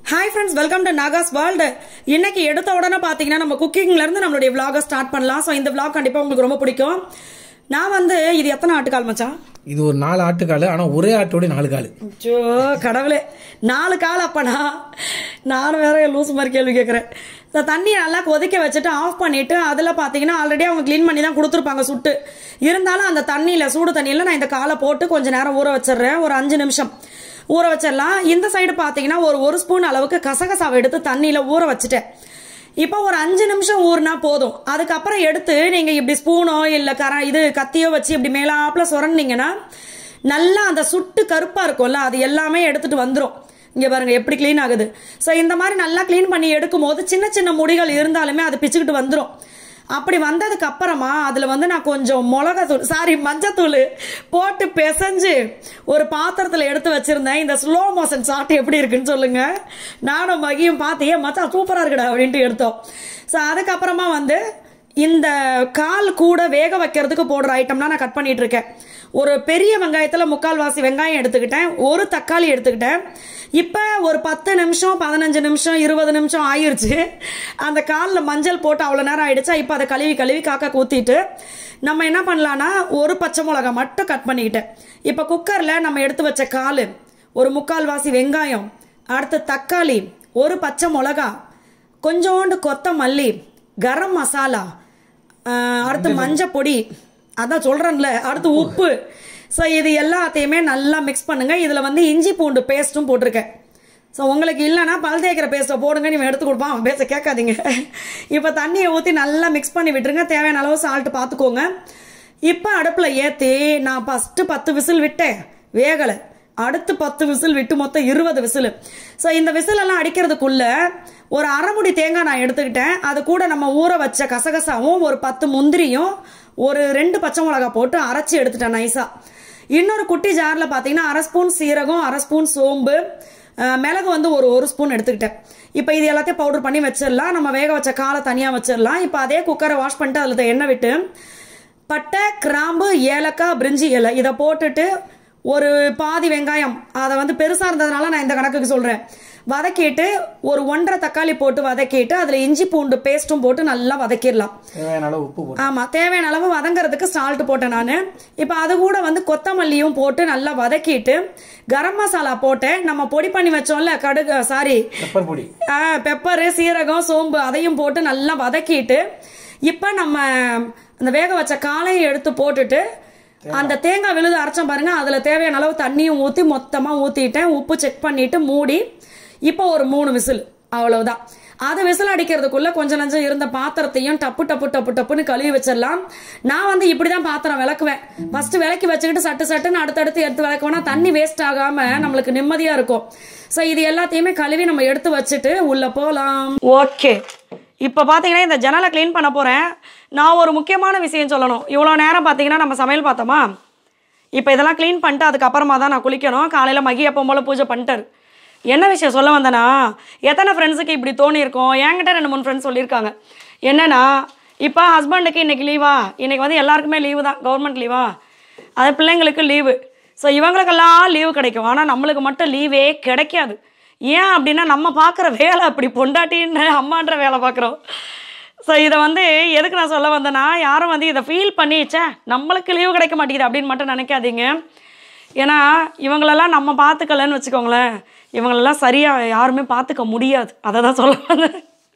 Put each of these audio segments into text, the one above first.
hi friends welcome to Naga's world இன்னைக்கு எடுத்த உடனே பார்த்தீங்கன்னா நம்ம குக்கிங்ல இருந்து நம்மளுடைய vlog ஸ்டார்ட் பண்ணலாம் ஸோ இந்த vlog கண்டிப்பாக உங்களுக்கு ரொம்ப பிடிக்கும் நான் வந்து இது எத்தனை ஆட்டுக்கால் மச்சான் இது ஒரு நாலு ஆட்டுக்கால் ஆனால் ஒரே ஆட்டோட நாலு கால் ஜோ கடவுளே நாலு கால் அப்பனா நானும் வேற லூஸ் மாதிரி கேள்வி கேட்குறேன் இந்த தண்ணியை நல்லா கொதிக்க வச்சுட்டு ஆஃப் பண்ணிட்டு அதில் பார்த்தீங்கன்னா ஆல்ரெடி அவங்க க்ளீன் பண்ணி தான் கொடுத்துருப்பாங்க சுட்டு இருந்தாலும் அந்த தண்ணியில் சூடு தண்ணியில் நான் இந்த காலை போட்டு கொஞ்ச நேரம் ஊற வச்சிடுறேன் ஒரு அஞ்சு நிமிஷம் ஊற வச்சிடலாம் இந்த சைடு பார்த்தீங்கன்னா ஒரு ஒரு ஸ்பூன் அளவுக்கு கசகசாவை எடுத்து தண்ணியில் ஊற வச்சுட்டேன் இப்போ ஒரு அஞ்சு நிமிஷம் ஊறினா போதும் அதுக்கப்புறம் எடுத்து நீங்கள் இப்படி ஸ்பூனோ இல்லை கர இது கத்தியோ வச்சு இப்படி மேலாப்பில் சுரண்டிங்கன்னா நல்லா அந்த சுட்டு கருப்பாக இருக்கும்ல அது எல்லாமே எடுத்துட்டு வந்துடும் இங்கே பாருங்க எப்படி க்ளீன் ஆகுது ஸோ இந்த மாதிரி நல்லா க்ளீன் பண்ணி எடுக்கும்போது சின்ன சின்ன முடிகள் இருந்தாலுமே அது பிச்சுக்கிட்டு வந்துடும் அப்படி வந்ததுக்கு அப்புறமா அதில் வந்து நான் கொஞ்சம் மிளகாத்தூள் சாரி மஞ்சத்தூள் போட்டு பிசைஞ்சு ஒரு பாத்திரத்தில் எடுத்து வச்சிருந்தேன் இந்த ஸ்லோ மோஷன் சாப்பிட்டு எப்படி இருக்குன்னு சொல்லுங்க நானும் மகியும் பார்த்து ஏன் மச்சான் சூப்பராக இருக்குடா அப்படின்ட்டு எடுத்தோம் ஸோ அதுக்கப்புறமா வந்து இந்த கால் கூட வேக வைக்கிறதுக்கு போடுற ஐட்டம்லாம் நான் கட் பண்ணிட்டு இருக்கேன் ஒரு பெரிய வெங்காயத்தில் முக்கால்வாசி வெங்காயம் எடுத்துக்கிட்டேன் ஒரு தக்காளி எடுத்துக்கிட்டேன் இப்போ ஒரு பத்து நிமிஷம் பதினஞ்சு நிமிஷம் இருபது நிமிஷம் ஆயிருச்சு அந்த காலில் மஞ்சள் போட்டு அவ்வளோ நேரம் ஆயிடுச்சா இப்போ அதை கழுவி கழுவி காக்கா ஊற்றிட்டு நம்ம என்ன பண்ணலான்னா ஒரு பச்சை மிளகா மட்டும் கட் பண்ணிக்கிட்டேன் இப்போ குக்கரில் நம்ம எடுத்து வச்ச கால் ஒரு முக்கால்வாசி வெங்காயம் அடுத்து தக்காளி ஒரு பச்சை மிளகா கொஞ்சோண்டு கொத்தமல்லி கரம் மசாலா ஆஹ், அடுத்து மஞ்சள் பொடி அதான் சொல்றேன்ல அடுத்து உப்பு ஸோ இது எல்லாத்தையுமே நல்லா மிக்ஸ் பண்ணுங்க இதில் வந்து இஞ்சி பூண்டு பேஸ்ட்டும் போட்டிருக்கேன் ஸோ உங்களுக்கு இல்லைன்னா பல் தேய்க்கிற பேஸ்ட்டை போடுங்க நீங்கள் எடுத்து கொடுப்பான் அவன் பேச கேட்காதீங்க இப்போ தண்ணியை ஊற்றி நல்லா மிக்ஸ் பண்ணி விட்டுருங்க தேவையான அளவு சால்ட் பார்த்துக்கோங்க இப்போ அடுப்பில் ஏற்றி நான் ஃபஸ்ட்டு பத்து விசில் விட்டேன் வேகலை அடுத்து பத்து விசில் விட்டு மொத்தம் இருபது விசில் ஸோ இந்த விசிலெல்லாம் அடிக்கிறதுக்குள்ள ஒரு அரைமுடி தேங்காய் நான் எடுத்துக்கிட்டேன் அது கூட நம்ம ஊற வச்ச கசகசாவும் ஒரு பத்து முந்திரியும் ஒரு ரெண்டு பச்சை மிளகா போட்டு அரைச்சி எடுத்துட்டேன் நைஸாக இன்னொரு குட்டி ஜாரில் பார்த்தீங்கன்னா அரை ஸ்பூன் சீரகம் அரை ஸ்பூன் சோம்பு அஹ், மிளகு வந்து ஒரு ஒரு ஸ்பூன் எடுத்துக்கிட்டேன் இப்போ இது எல்லாத்தையும் பவுடர் பண்ணி வச்சிடலாம் நம்ம வேக வச்ச காலை தனியாக வச்சிடலாம் இப்போ அதே குக்கரை வாஷ் பண்ணிட்டு அதில் எண்ணெய் விட்டு பட்டை கிராம்பு ஏலக்காய் பிரிஞ்சி இலை இதை போட்டுட்டு ஒரு பாதி வெங்காயம் அதை வந்து பெருசாக இருந்ததுனால நான் இந்த கணக்குக்கு சொல்கிறேன் வதக்கிட்டு ஒரு ஒன்றரை தக்காளி போட்டு வதக்கிட்டு அதில் இஞ்சி பூண்டு பேஸ்ட்டும் போட்டு நல்லா வதக்கிடலாம் தேவையான அளவு உப்பு போட்டு ஆமாம் தேவையான அளவு வதங்கறதுக்கு சால்ட் போட்டேன் நான் இப்போ அது கூட வந்து கொத்தமல்லியும் போட்டு நல்லா வதக்கிட்டு கரம் மசாலா போட்டேன் நம்ம பொடி பண்ணி வச்சோம்ல கடுகு சாரி பெப்பர் பொடி பெப்பரு சீரகம் சோம்பு அதையும் போட்டு நல்லா வதக்கிட்டு இப்போ நம்ம அந்த வேக வச்ச காலையும் எடுத்து போட்டுட்டு அந்த தேங்காய் விழுது அரைச்சோம் பாருங்க அதில் தேவையான அளவு தண்ணியும் ஊற்றி மொத்தமாக ஊற்றிட்டேன் உப்பு செக் பண்ணிட்டு மூடி இப்போ ஒரு மூணு விசில் அவ்வளவுதான் அது விசில் அடிக்கிறதுக்குள்ள கொஞ்சம் நஞ்சம் இருந்த பாத்திரத்தையும் டப்பு டப்பு டப்பு டப்புன்னு கழுவி வச்சிடலாம் நான் வந்து இப்படிதான் பாத்திரம் விளக்குவேன் ஃபர்ஸ்ட் விளக்கி வச்சுக்கிட்டு சட்டு சட்டுன்னு அடுத்தடுத்து எடுத்து விளக்குவேன்னா தண்ணி வேஸ்ட் ஆகாம நம்மளுக்கு நிம்மதியா இருக்கும் ஸோ இது எல்லாத்தையுமே கழுவி நம்ம எடுத்து வச்சுட்டு உள்ள போகலாம் ஓகே இப்போ பார்த்தீங்கன்னா இந்த ஜன்னலை க்ளீன் பண்ண போகிறேன் நான் ஒரு முக்கியமான விஷயம் சொல்லணும் இவ்வளோ நேரம் பார்த்தீங்கன்னா நம்ம சமையல் பார்த்தோமா இப்போ இதெல்லாம் க்ளீன் பண்ணிட்டு அதுக்கப்புறமா தான் நான் குளிக்கணும் காலையில் மகி எப்போ போல பூஜை பண்ணிட்டாரு என்ன விஷயம் சொல்ல வந்தேன்னா எத்தனை ஃப்ரெண்ட்ஸுக்கு இப்படி தோணியிருக்கோம் என்கிட்ட ரெண்டு மூணு ஃப்ரெண்ட்ஸ் சொல்லியிருக்காங்க என்னன்னா இப்போ ஹஸ்பண்டுக்கு இன்னைக்கு லீவா இன்னைக்கு வந்து எல்லாருக்குமே லீவு தான் கவர்மெண்ட் லீவா அது பிள்ளைங்களுக்கு லீவு ஸோ இவங்களுக்கெல்லாம் லீவு கிடைக்கும் ஆனால் நம்மளுக்கு மட்டும் லீவே கிடைக்காது ஏன் அப்படின்னா நம்ம பார்க்குற வேலை அப்படி பொண்டாட்டின்னு அம்மான்ற வேலை பார்க்குறோம் ஸோ இதை வந்து எதுக்கு நான் சொல்ல வந்தேன்னா யாரும் வந்து இதை ஃபீல் பண்ணி ச்சே நம்மளுக்கு லீவு கிடைக்க மாட்டேங்குது அப்படின்னு மட்டும் நினைக்காதீங்க ஏன்னா இவங்களெல்லாம் நம்ம பார்த்துக்கலன்னு வச்சுக்கோங்களேன் இவங்களெல்லாம் சரியாக யாருமே பார்த்துக்க முடியாது அதை தான் சொல்ல வந்தேன்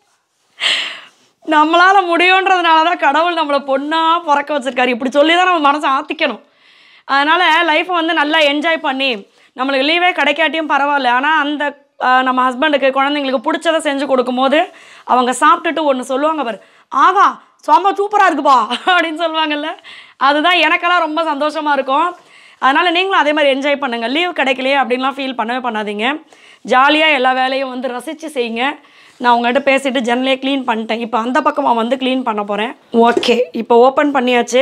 நம்மளால முடியுன்றதுனால தான் கடவுள் நம்மளை பொண்ணா பிறக்க வச்சிருக்காரு இப்படி சொல்லி தான் நம்ம மனசை ஆத்திக்கணும் அதனால லைஃப்பை வந்து நல்லா என்ஜாய் பண்ணி நம்மளுக்கு லீவே கிடைக்காட்டியும் பரவாயில்ல ஆனால் அந்த ஆஹ், நம்ம ஹஸ்பண்டுக்கு குழந்தைங்களுக்கு பிடிச்சதை செஞ்சு கொடுக்கும்போது அவங்க சாப்பிட்டுட்டு ஒன்று சொல்லுவாங்க பாரு ஆகா சும்மா சூப்பராக இருக்குப்பா அப்படின்னு சொல்லுவாங்கல்ல அதுதான் எனக்கெல்லாம் ரொம்ப சந்தோஷமா இருக்கும் அதனால் நீங்களும் அதே மாதிரி என்ஜாய் பண்ணுங்கள் லீவ் கிடைக்கலையே அப்படின்லாம் ஃபீல் பண்ணவே பண்ணாதீங்க ஜாலியாக எல்லா வேலையும் வந்து ரசித்து செய்யுங்க நான் உங்கள்கிட்ட பேசிட்டு ஜன்னலே க்ளீன் பண்ணிட்டேன் இப்போ அந்த பக்கமாக வந்து க்ளீன் பண்ண போகிறேன் ஓகே இப்போ ஓப்பன் பண்ணியாச்சு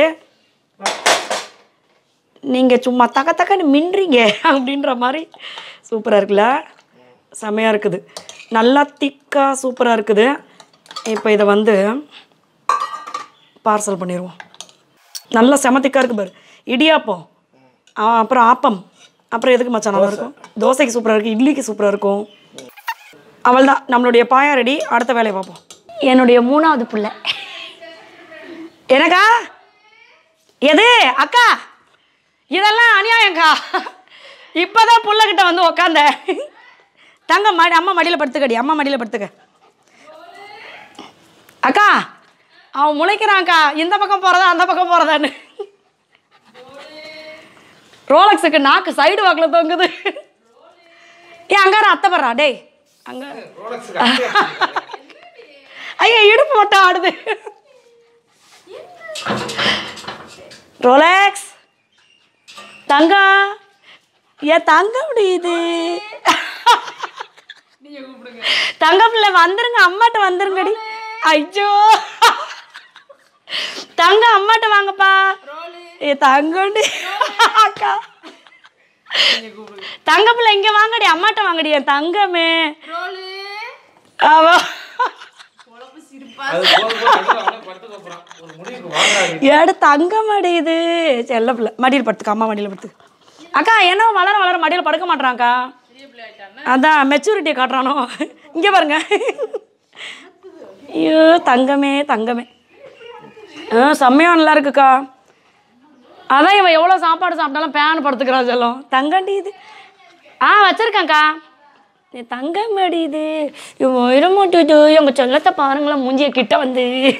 நீங்கள் சும்மா தக்க தக்கன்னு மின்றீங்க அப்படின்ற மாதிரி சூப்பராக இருக்குல்ல செமையாக இருக்குது நல்லா திக்காக சூப்பராக இருக்குது இப்போ இதை வந்து பார்சல் பண்ணிடுவோம் நல்லா செம திக்காக இருக்குது பாரு இடியாப்பம் ஆ, அப்புறம் ஆப்பம் அப்புறம் எதுக்கு மச்சான் நல்லா இருக்கும் தோசைக்கு சூப்பராக இருக்குது இட்லிக்கு சூப்பராக இருக்கும் அவள் தான் நம்மளுடைய பாயா ரெடி அடுத்த வேலையை பார்ப்போம் என்னுடைய மூணாவது புள்ள எனக்கா எது அக்கா இதெல்லாம் அநியாயங்க்கா இப்போதான் புள்ளக்கிட்ட வந்து உக்காந்த தங்க மடி அம்மா மடியில் படுத்துக்கடி அம்மா மடியில் படுத்துக்க அக்கா அவன் முளைக்கிறான்க்கா இந்த பக்கம் போகிறதா அந்த பக்கம் போகிறதான்னு ரோலக்ஸுக்கு நாக்கு சைடு வாக்கில் தொங்குது ஏ அங்கார அத்தை படுறா டேய் அங்க ஐயா இடுப்பு மட்டும் ஆடுது ரோலக்ஸ் தங்கம் ஏன் தங்க முடியுது தங்க பிள்ளை வந்துருங்க அம்மாட்ட வந்துருங்கடி ஐயோ தங்க அம்மாட்ட வாங்கப்பா ஏ தங்கண்டி அக்கா தங்க பிள்ளை இங்க வாங்கடி அம்மாட்ட வாங்கடி என் தங்கமே அவ ஏடு தங்க மடியுது செல்ல பிள்ளை மடியில் படுத்துக்க அம்மா மடியில் படுத்துக்க அக்கா என்ன வளர வளர மடியில் படுக்க மாட்டான்க்கா அதான் மெச்சூரிட்டியை காட்டுறானோ இங்கே பாருங்க ஐயோ தங்கமே தங்கமே ஆ செம்மையாக நல்லா இருக்குக்கா அதான் இவன் எவ்வளோ சாப்பாடு சாப்பிட்டாலும் பேன் படுத்துக்கிறான் செல்லம் தங்கண்டி இது ஆ வச்சிருக்கேன்க்கா நீ தங்க மடியுது இவன் இருமட்டுது எங்கள் செல்லத்தை பாருங்களேன் மூஞ்சிய கிட்ட வந்து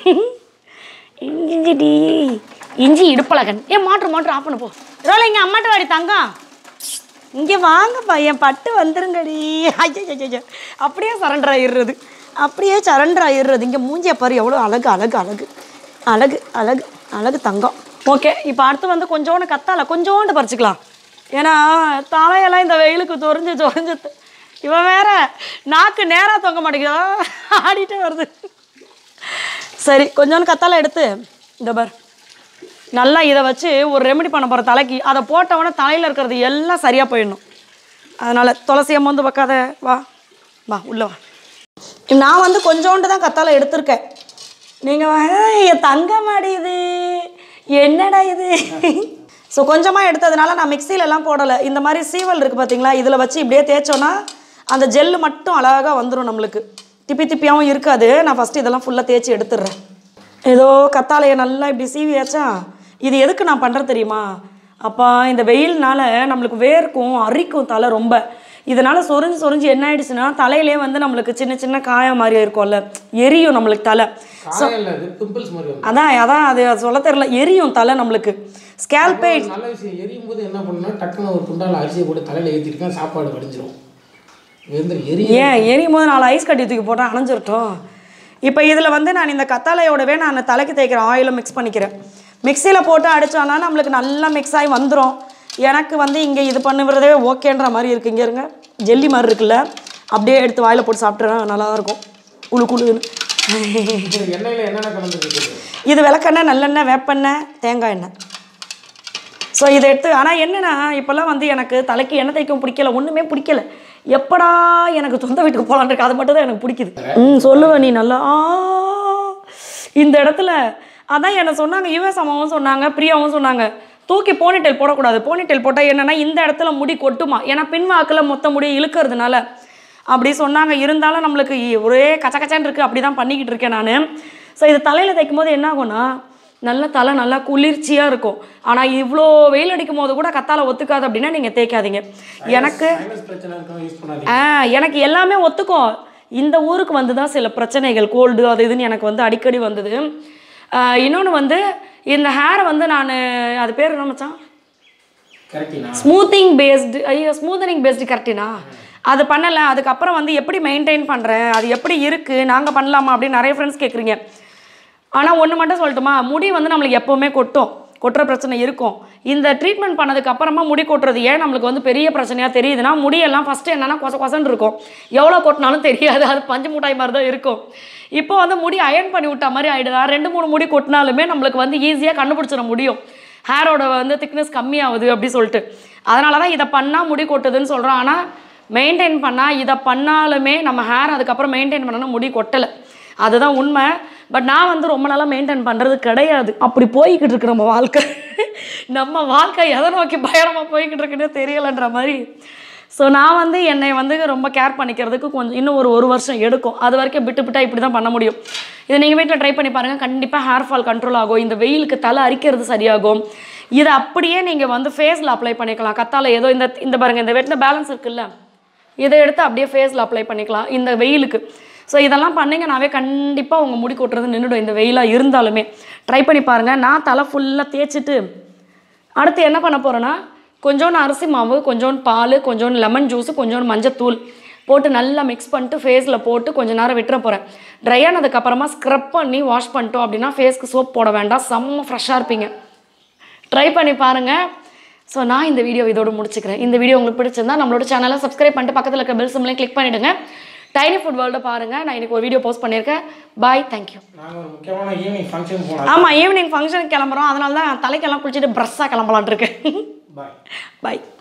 இஞ்சிடி இஞ்சி இடுப்பழகன் ஏ மாற்று மாற்று ஆஃப் பண்ண போ ரோல இங்கே அம்மாட்ட வாடி தங்கம் இங்கே வாங்கப்பா என் பட்டு வந்துருங்கடி ஐயோ அப்படியே சரண்டர் ஆயிடுறது அப்படியே சரண்டர் ஆயிடுறது இங்கே மூஞ்சிய பாரு எவ்வளோ அழகு அழகு அழகு அழகு அழகு அழகு தங்கம் ஓகே இப்போ அடுத்து வந்து கொஞ்சோண்டு கத்தால கொஞ்சோண்டு பறிச்சுக்கலாம் ஏன்னா தலையெல்லாம் இந்த வெயிலுக்கு தொறிஞ்சு தொறிஞ்சு த- இவன் வேற நாக்கு நேராக தொங்க மாட்டேங்குதா ஆடிட்டே வருது சரி கொஞ்சோண்டு கத்தால எடுத்து இந்த பார் நல்லா இதை வச்சு ஒரு ரெமெடி பண்ண போகிற தலைக்கு அதை போட்டவொடனே தலையில் இருக்கிறது எல்லாம் சரியாக போயிடணும் அதனால் துளசியை மோந்து வைக்காத வா வா உள்ளே வா நான் வந்து கொஞ்சோண்டு தான் கத்தால எடுத்திருக்கேன் நீங்கள் என் தங்க மாடியுது என்னடா இது ஸோ கொஞ்சமாக எடுத்ததுனால நான் மிக்சியிலலாம் போடலை இந்த மாதிரி சீவல் இருக்குது பார்த்தீங்களா இதில் வச்சு இப்படியே தேய்ச்சோன்னா அந்த ஜெல்லு மட்டும் அழகாக வந்துடும் நம்மளுக்கு திப்பி திப்பியாகவும் இருக்காது நான் ஃபஸ்ட்டு இதெல்லாம் ஃபுல்லாக தேய்ச்சி எடுத்துடுறேன் ஏதோ கத்தாழையை நல்லா இப்படி சீவியாச்சா இது எதுக்கு நான் பண்ணுறது தெரியுமா அப்பா இந்த வெயில்னால நம்மளுக்கு வேர்க்கும் அரிக்கும் தலை ரொம்ப இதனால் சொரிஞ்சு சொரிஞ்சு என்ன ஆயிடுச்சுன்னா தலையிலே வந்து நம்மளுக்கு சின்ன சின்ன காயம் மாதிரி இருக்கும்ல எரியும் நம்மளுக்கு தலை காயம் இல்ல இது பிம்பிள்ஸ் மாதிரி வந்து அதான் அதான் அது சொல்ல தெரியல எரியும் தலை நம்மளுக்கு ஸ்கேல்பே ஒரு நல்ல விஷயம் எரியும் போது என்ன பண்ணணும்னா டக்குன்னு ஒரு குண்டால அரிசியை போட்டு தலையில ஏற்றிருக்கேன் சாப்பாடு வடிஞ்சிரும் வெந்து எரி ஏன் எரியும் போது நாலு ஐஸ் கட்டி தூக்கி போட்டால் அணைஞ்சிரட்டும் இப்போ இதில் வந்து நான் இந்த கத்தாழையோடவே நான் தலைக்கு தேய்க்கிற ஆயிலை மிக்ஸ் பண்ணிக்கிறேன் மிக்சியில் போட்டு அடித்தோன்னா நம்மளுக்கு நல்லா மிக்ஸ் ஆகி வந்துடும் எனக்கு வந்து இங்கே இது பண்ணுறதே ஓகேன்ற மாதிரி இருக்குது இங்கே இருங்க ஜெல்லி மாதிரி இருக்குல்ல அப்படியே எடுத்து வாயில் போட்டு சாப்பிட்றேன் நல்லா தான் இருக்கும் குழு குழுன்னு இந்த எண்ணெயில என்னென்ன கலந்துருக்கு இது விளக்கெண்ணெய் நல்லெண்ணெய் வேப்பெண்ணெய் தேங்காய் எண்ணெய் ஸோ இதை எடுத்து ஆனால் என்னென்னா இப்போல்லாம் வந்து எனக்கு தலைக்கு எண்ணெய் தேய்க்கவும் பிடிக்கல ஒன்றுமே பிடிக்கல எப்படா எனக்கு சொந்த வீட்டுக்கு போகலான் இருக்கு அது மட்டும் தான் எனக்கு பிடிக்குது ம் சொல்லுவ நீ நல்லா ஆ இந்த இடத்துல அதான் என்ன சொன்னாங்க யுஎஸ் அம்மாவும் சொன்னாங்க பிரியாவும் சொன்னாங்க தூக்கி போனிடெயில் போடக்கூடாது போனிடெயில் போட்டால் என்னென்னா இந்த இடத்துல முடி கொட்டுமா ஏன்னா பின்வாக்கில் மொத்த முடி இழுக்கிறதுனால அப்படி சொன்னாங்க இருந்தாலும் நம்மளுக்கு இ- ஒரே கச்ச கச்சான்னு இருக்குது அப்படி தான் பண்ணிக்கிட்டு இருக்கேன் நான் ஸோ இது தலையில் தைக்கும் போது என்ன ஆகும்னா நல்ல தலை நல்லா குளிர்ச்சியாக இருக்கும் ஆனால் இவ்வளோ வெயில் அடிக்கும் போது கூட கத்தால ஒத்துக்காது அப்படின்னா நீங்கள் தேய்க்காதீங்க எனக்கு சைனஸ் பிரச்சனை இருக்கவங்க யூஸ் பண்ணாதீங்க ஆ எனக்கு எல்லாமே ஒத்துக்கும் இந்த ஊருக்கு வந்து தான் சில பிரச்சனைகள் கோல்டு அது இதுன்னு எனக்கு வந்து அடிக்கடி வந்தது இன்னொன்று வந்து இந்த ஹேரை வந்து நான் அது பேர் என்ன மச்சான் கரெக்டினா ஸ்மூத்திங் பேஸ்டு ஐயோ ஸ்மூத்தனிங் பேஸ்டு கரெக்டினா அது பண்ணலை அதுக்கப்புறம் வந்து எப்படி மெயின்டைன் பண்ணுறேன் அது எப்படி இருக்குது நாங்கள் பண்ணலாமா அப்படின்னு நிறைய ஃப்ரெண்ட்ஸ் கேட்குறீங்க ஆனால் ஒன்று மட்டும் சொல்லட்டுமா முடி வந்து நம்மளுக்கு எப்போவுமே கொட்டும் கொட்டுற பிரச்சனை இருக்கும் இந்த ட்ரீட்மெண்ட் பண்ணதுக்கு அப்புறமா முடி கொட்டுறது ஏன் நம்மளுக்கு வந்து பெரிய பிரச்சனையாக தெரியுதுன்னா முடியெல்லாம் ஃபஸ்ட்டு என்னென்னா கொச கொசன்னு இருக்கும் எவ்வளோ கொட்டினாலும் தெரியாது அது பஞ்சு மூட்டாய் மாதிரி தான் இருக்கும் இப்போ வந்து முடி அயர்ன் பண்ணி விட்ட மாதிரி ஆகிடுதா ரெண்டு மூணு முடி கொட்டினாலுமே நம்மளுக்கு வந்து ஈஸியாக கண்டுபிடிச்சிட முடியும் ஹேரோட வந்து திக்னஸ் கம்மியாகுது அப்படி சொல்லிட்டு அதனால தான் இதை பண்ணால் முடி கொட்டுதுன்னு சொல்கிறோம் ஆனால் மெயின்டைன் பண்ணால் இதை பண்ணாலுமே நம்ம ஹேர் அதுக்கப்புறம் மெயின்டைன் பண்ணனா முடி கொட்டலை அதுதான் உண்மை பட் நான் வந்து ரொம்ப நாளாக மெயின்டைன் பண்ணுறது கிடையாது அப்படி போய்கிட்டு இருக்கு நம்ம வாழ்க்கை நம்ம வாழ்க்கை எதை நோக்கி பயணமாக போய்கிட்டு இருக்குன்னே தெரியலைன்ற மாதிரி ஸோ நான் வந்து என்னை வந்து ரொம்ப கேர் பண்ணிக்கிறதுக்கு கொஞ்சம் இன்னும் ஒரு ஒரு வருஷம் எடுக்கும் அது வரைக்கும் விட்டு விட்டா இப்படி தான் பண்ண முடியும் இதை நீங்கள் வீட்டில் ட்ரை பண்ணி பாருங்கள் கண்டிப்பாக ஹேர் ஃபால் கண்ட்ரோல் ஆகும் இந்த வெயிலுக்கு தலை அரிக்கிறது சரியாகும் இதை அப்படியே நீங்கள் வந்து ஃபேஸில் அப்ளை பண்ணிக்கலாம் கத்தால ஏதோ இந்த இந்த பாருங்கள் இந்த வெட்டின பேலன்ஸ் இருக்குல்ல இதை எடுத்து அப்படியே ஃபேஸில் அப்ளை பண்ணிக்கலாம் இந்த வெயிலுக்கு ஸோ இதெல்லாம் பண்ணிங்கனாவே கண்டிப்பாக உங்கள் முடி கொட்டுறது நின்றுடும் இந்த வெயிலாக இருந்தாலுமே ட்ரை பண்ணி பாருங்கள் நான் தலை ஃபுல்லாக தேய்ச்சிட்டு அடுத்து என்ன பண்ண போகிறேன்னா கொஞ்சோண்டு அரிசி மாவு கொஞ்சோண்டு பால் கொஞ்சோண்டு லெமன் ஜூஸு கொஞ்சோண்டு மஞ்சத்தூள் போட்டு நல்லா மிக்ஸ் பண்ணிட்டு ஃபேஸில் போட்டு கொஞ்ச நேரம் விட்டுற போகிறேன் ட்ரை ஆனதுக்கப்புறமா ஸ்க்ரப் பண்ணி வாஷ் பண்ணிட்டோம் அப்படின்னா ஃபேஸ்க்கு சோப் போட வேண்டாம் செம்ம ஃப்ரெஷ்ஷாக இருப்பீங்க ட்ரை பண்ணி பாருங்கள் ஸோ நான் இந்த வீடியோ இதோட முடிச்சுக்கிறேன் இந்த வீடியோ உங்களுக்கு பிடிச்சிருந்தா நம்மளோட சேனலை சப்ஸ்கிரைப் பண்ணிட்டு பக்கத்தில் இருக்க பெல் சிம்லையும் கிளிக் பண்ணிவிடுங்க டைனி ஃபுட் வேர்ல்டை பாருங்கள் நான் இன்னைக்கு ஒரு வீடியோ போஸ்ட் பண்ணியிருக்கேன் பாய் தேங்க்யூ நாங்கள் ஒரு முக்கியமான ஈவினிங் ஃபங்க்ஷன் போனோம் ஆமாம் ஈவினிங் ஃபங்க்ஷனுக்கு கிளம்புறோம் அதனால தான் தலைக்கெல்லாம் குளிச்சுட்டு ப்ரெஸ்ஸாக கிளம்பலான் இருக்கேன் பாய் பாய்